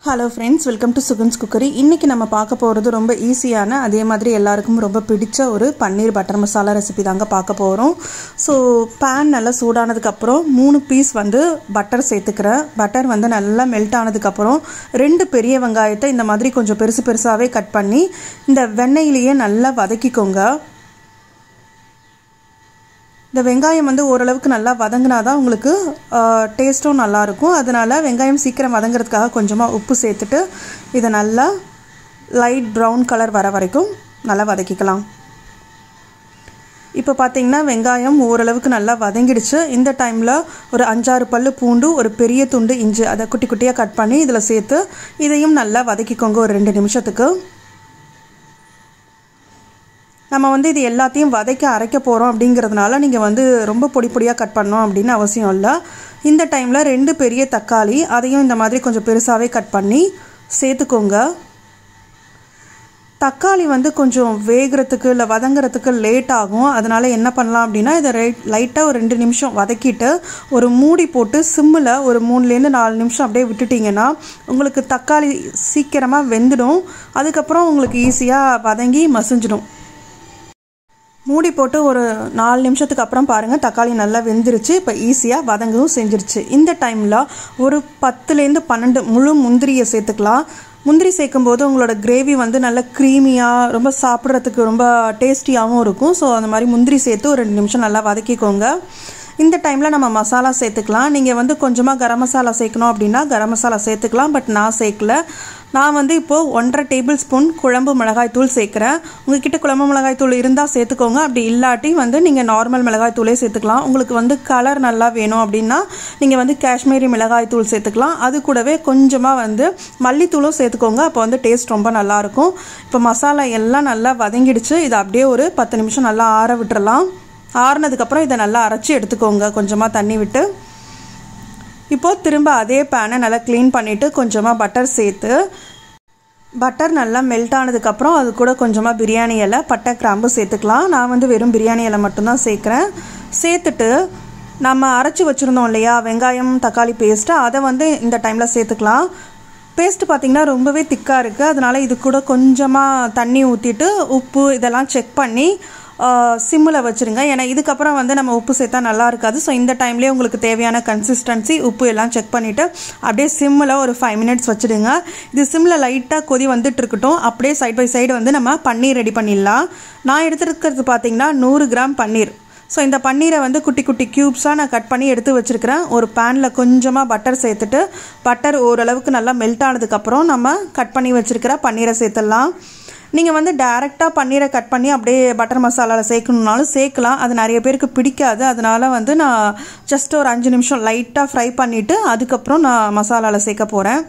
hello friends welcome to Sugans cookery இன்றைக்கி நம்ம பார்க்க போகிறது ரொம்ப ஈஸியான அதே மாதிரி எல்லாருக்கும் ரொம்ப பிடிச்ச ஒரு பன்னீர் பட்டர் மசாலா ரெசிபி தாங்க பார்க்க போகிறோம் ஸோ பேன் நல்லா சூடானதுக்கப்புறம் மூணு பீஸ் வந்து பட்டர் சேர்த்துக்கிறேன் பட்டர் வந்து நல்லா மெல்ட் ஆனதுக்கப்புறம் ரெண்டு பெரிய வெங்காயத்தை இந்த மாதிரி கொஞ்சம் பெருசு பெருசாகவே கட் பண்ணி இந்த வெண்ணெயிலேயே நல்லா வதக்கிக்கோங்க இந்த வெங்காயம் வந்து ஓரளவுக்கு நல்லா வதங்கினா தான் உங்களுக்கு டேஸ்ட்டும் நல்லாயிருக்கும் அதனால் வெங்காயம் சீக்கிரம் வதங்கிறதுக்காக கொஞ்சமாக உப்பு சேர்த்துட்டு இதை நல்லா லைட் ப்ரௌன் கலர் வர வரைக்கும் நல்லா வதக்கிக்கலாம் இப்போ பார்த்தீங்கன்னா வெங்காயம் ஓரளவுக்கு நல்லா வதங்கிடுச்சு இந்த டைமில் ஒரு அஞ்சாறு பல் பூண்டு ஒரு பெரிய துண்டு இஞ்சி அதை குட்டி குட்டியாக கட் பண்ணி இதில் சேர்த்து இதையும் நல்லா வதக்கிக்கோங்க ஒரு ரெண்டு நிமிஷத்துக்கு நம்ம வந்து இது எல்லாத்தையும் வதக்க அரைக்க போகிறோம் அப்படிங்கிறதுனால நீங்கள் வந்து ரொம்ப பொடி பொடியாக கட் பண்ணோம் அப்படின்னு அவசியம் இல்லை இந்த டைமில் ரெண்டு பெரிய தக்காளி அதையும் இந்த மாதிரி கொஞ்சம் பெருசாகவே கட் பண்ணி சேர்த்துக்கோங்க தக்காளி வந்து கொஞ்சம் வேகிறதுக்கு இல்லை வதங்குறதுக்கு லேட் ஆகும் அதனால் என்ன பண்ணலாம் அப்படின்னா இதை ரைட் லைட்டாக ஒரு ரெண்டு நிமிஷம் வதக்கிட்டு ஒரு மூடி போட்டு சிம்மில் ஒரு மூணுலேருந்து நாலு நிமிஷம் அப்படியே விட்டுட்டிங்கன்னா உங்களுக்கு தக்காளி சீக்கிரமாக வெந்துடும் அதுக்கப்புறம் உங்களுக்கு ஈஸியாக வதங்கி மசிஞ்சிடும் மூடி போட்டு ஒரு நாலு நிமிஷத்துக்கு அப்புறம் பாருங்கள் தக்காளி நல்லா வெந்துருச்சு இப்போ ஈஸியாக வதங்கவும் செஞ்சிருச்சு இந்த டைமில் ஒரு பத்துலேருந்து பன்னெண்டு முழு முந்திரியை சேர்த்துக்கலாம் முந்திரி சேர்க்கும்போது உங்களோட கிரேவி வந்து நல்ல க்ரீமியாக ரொம்ப சாப்பிட்றதுக்கு ரொம்ப டேஸ்டியாகவும் இருக்கும் ஸோ அந்த மாதிரி முந்திரி சேர்த்து ஒரு ரெண்டு நிமிஷம் நல்லா வதக்கிக்கோங்க இந்த டைமில் நம்ம மசாலா சேர்த்துக்கலாம் நீங்கள் வந்து கொஞ்சமாக கரம் மசாலா சேர்க்கணும் அப்படின்னா கரம் மசாலா சேர்த்துக்கலாம் பட் நான் சேர்க்கல நான் வந்து இப்போது ஒன்றரை டேபிள் ஸ்பூன் குழம்பு மிளகாய் தூள் சேர்க்குறேன் உங்ககிட்ட குழம்பு மிளகாய் தூள் இருந்தால் சேர்த்துக்கோங்க அப்படி இல்லாட்டி வந்து நீங்கள் நார்மல் மிளகாய் தூளே சேர்த்துக்கலாம் உங்களுக்கு வந்து கலர் நல்லா வேணும் அப்படின்னா நீங்கள் வந்து காஷ்மீரி மிளகாய் தூள் சேர்த்துக்கலாம் அது கூடவே கொஞ்சமாக வந்து மல்லித்தூளும் சேர்த்துக்கோங்க அப்போ வந்து டேஸ்ட் ரொம்ப நல்லாயிருக்கும் இப்போ மசாலா எல்லாம் நல்லா வதங்கிடுச்சு இதை அப்படியே ஒரு பத்து நிமிஷம் நல்லா ஆற விட்டுறலாம் ஆறுனதுக்கப்புறம் இதை நல்லா அரைச்சி எடுத்துக்கோங்க கொஞ்சமாக தண்ணி விட்டு இப்போது திரும்ப அதே பேனை நல்லா க்ளீன் பண்ணிவிட்டு கொஞ்சமாக பட்டர் சேர்த்து பட்டர் நல்லா மெல்ட் ஆனதுக்கப்புறம் அது கூட கொஞ்சமாக பிரியாணி இலை பட்டை கிராம்பு சேர்த்துக்கலாம் நான் வந்து வெறும் பிரியாணி இலை மட்டும்தான் சேர்க்குறேன் சேர்த்துட்டு நம்ம அரைச்சி வச்சுருந்தோம் இல்லையா வெங்காயம் தக்காளி பேஸ்ட்டு அதை வந்து இந்த டைமில் சேர்த்துக்கலாம் பேஸ்ட்டு பார்த்திங்கன்னா ரொம்பவே திக்காக இருக்குது அதனால் இது கூட கொஞ்சமாக தண்ணி ஊற்றிட்டு உப்பு இதெல்லாம் செக் பண்ணி சிம்மில் வச்சுருங்க ஏன்னா இதுக்கப்புறம் வந்து நம்ம உப்பு சேர்த்தா நல்லா இருக்காது ஸோ இந்த டைம்லேயே உங்களுக்கு தேவையான கன்சிஸ்டன்சி உப்பு எல்லாம் செக் பண்ணிவிட்டு அப்படியே சிம்மில் ஒரு ஃபைவ் மினிட்ஸ் வச்சுடுங்க இது சிம்மில் லைட்டாக கொதி வந்துட்டு இருக்கட்டும் அப்படியே சைட் பை சைடு வந்து நம்ம பன்னீர் ரெடி பண்ணிடலாம் நான் எடுத்துருக்கிறது பார்த்தீங்கன்னா நூறு கிராம் பன்னீர் ஸோ இந்த பன்னீரை வந்து குட்டி குட்டி க்யூப்ஸாக நான் கட் பண்ணி எடுத்து வச்சுருக்கிறேன் ஒரு பேனில் கொஞ்சமாக பட்டர் சேர்த்துட்டு பட்டர் ஓரளவுக்கு நல்லா மெல்ட் ஆனதுக்கப்புறம் நம்ம கட் பண்ணி வச்சுருக்கிற பன்னீரை சேர்த்துடலாம் நீங்கள் வந்து டேரெக்டாக பன்னீரை கட் பண்ணி அப்படியே பட்டர் மசாலாவில் சேர்க்கணுன்னாலும் சேர்க்கலாம் அது நிறைய பேருக்கு பிடிக்காது அதனால் வந்து நான் ஜஸ்ட் ஒரு அஞ்சு நிமிஷம் லைட்டாக ஃப்ரை பண்ணிவிட்டு அதுக்கப்புறம் நான் மசாலாவில் சேர்க்க போகிறேன்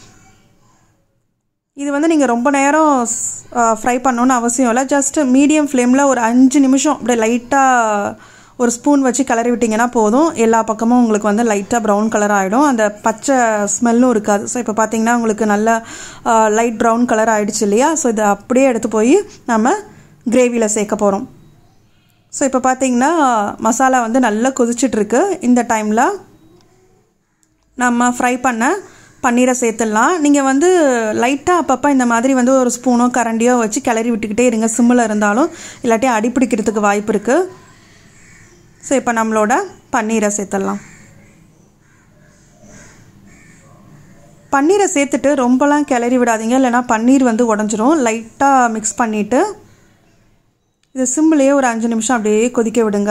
இது வந்து நீங்கள் ரொம்ப நேரம் ஃப்ரை பண்ணணுன்னு அவசியம் இல்லை ஜஸ்ட் மீடியம் ஃப்ளேமில் ஒரு அஞ்சு நிமிஷம் அப்படியே லைட்டாக ஒரு ஸ்பூன் வச்சு கிளறி விட்டிங்கன்னா போதும் எல்லா பக்கமும் உங்களுக்கு வந்து லைட்டாக ப்ரௌன் கலர் ஆகிடும் அந்த பச்சை ஸ்மெல்லும் இருக்காது ஸோ இப்போ பார்த்தீங்கன்னா உங்களுக்கு நல்ல லைட் ப்ரௌன் கலர் ஆகிடுச்சு இல்லையா ஸோ இதை அப்படியே எடுத்து போய் நம்ம கிரேவியில் சேர்க்க போகிறோம் ஸோ இப்போ பார்த்தீங்கன்னா மசாலா வந்து நல்லா கொதிச்சிட்ருக்கு இந்த டைமில் நம்ம ஃப்ரை பண்ண பன்னீரை சேர்த்துடலாம் நீங்கள் வந்து லைட்டாக அப்பப்போ இந்த மாதிரி வந்து ஒரு ஸ்பூனோ கரண்டியோ வச்சு கிளறி விட்டுக்கிட்டே இருங்க சிம்மில் இருந்தாலும் இல்லாட்டி அடிப்பிடிக்கிறதுக்கு வாய்ப்பு இருக்குது ஸோ இப்போ நம்மளோட பன்னீரை சேர்த்துடலாம் பன்னீரை சேர்த்துட்டு ரொம்பலாம் கிளறி விடாதீங்க இல்லைனா பன்னீர் வந்து உடஞ்சிரும் லைட்டாக மிக்ஸ் பண்ணிவிட்டு இது சிம்மிலேயே ஒரு அஞ்சு நிமிஷம் அப்படியே கொதிக்க விடுங்க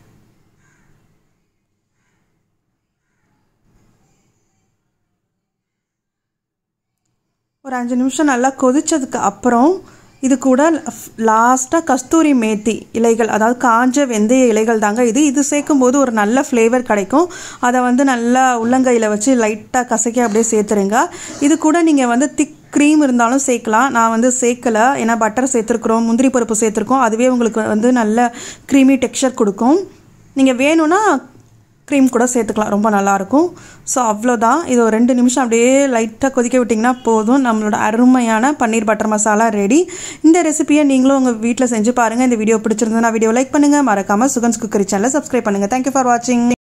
ஒரு அஞ்சு நிமிஷம் நல்லா கொதித்ததுக்கு அப்புறம் இது கூட லாஸ்ட்டாக கஸ்தூரி மேத்தி இலைகள் அதாவது காஞ்ச வெந்தய இலைகள் தாங்க இது இது சேர்க்கும் போது ஒரு நல்ல ஃப்ளேவர் கிடைக்கும் அதை வந்து நல்லா உள்ளங்கையில் வச்சு லைட்டாக கசக்கி அப்படியே சேர்த்துருங்க இது கூட நீங்கள் வந்து திக் க்ரீம் இருந்தாலும் சேர்க்கலாம் நான் வந்து சேர்க்கலை ஏன்னா பட்டர் சேர்த்துருக்குறோம் முந்திரி பருப்பு சேர்த்துருக்கோம் அதுவே உங்களுக்கு வந்து நல்ல க்ரீமி டெக்ஸ்சர் கொடுக்கும் நீங்கள் வேணும்னா க்ரீம் கூட சேர்த்துக்கலாம் ரொம்ப நல்லாயிருக்கும் ஸோ அவ்வளோதான் இது ஒரு ரெண்டு நிமிஷம் அப்படியே லைட்டாக கொதிக்க விட்டிங்கன்னா போதும் நம்மளோட அருமையான பன்னீர் பட்டர் மசாலா ரெடி இந்த ரெசிபியை நீங்களும் உங்கள் வீட்டில் செஞ்சு பாருங்கள் இந்த வீடியோ பிடிச்சிருந்ததுன்னா வீடியோ லைக் பண்ணுங்கள் மறக்காமல் சுகன்ஸ் குக்கரி சேனலை சப்ஸ்கிரைப் பண்ணுங்கள் தேங்க்யூ ஃபார் வாட்சிங்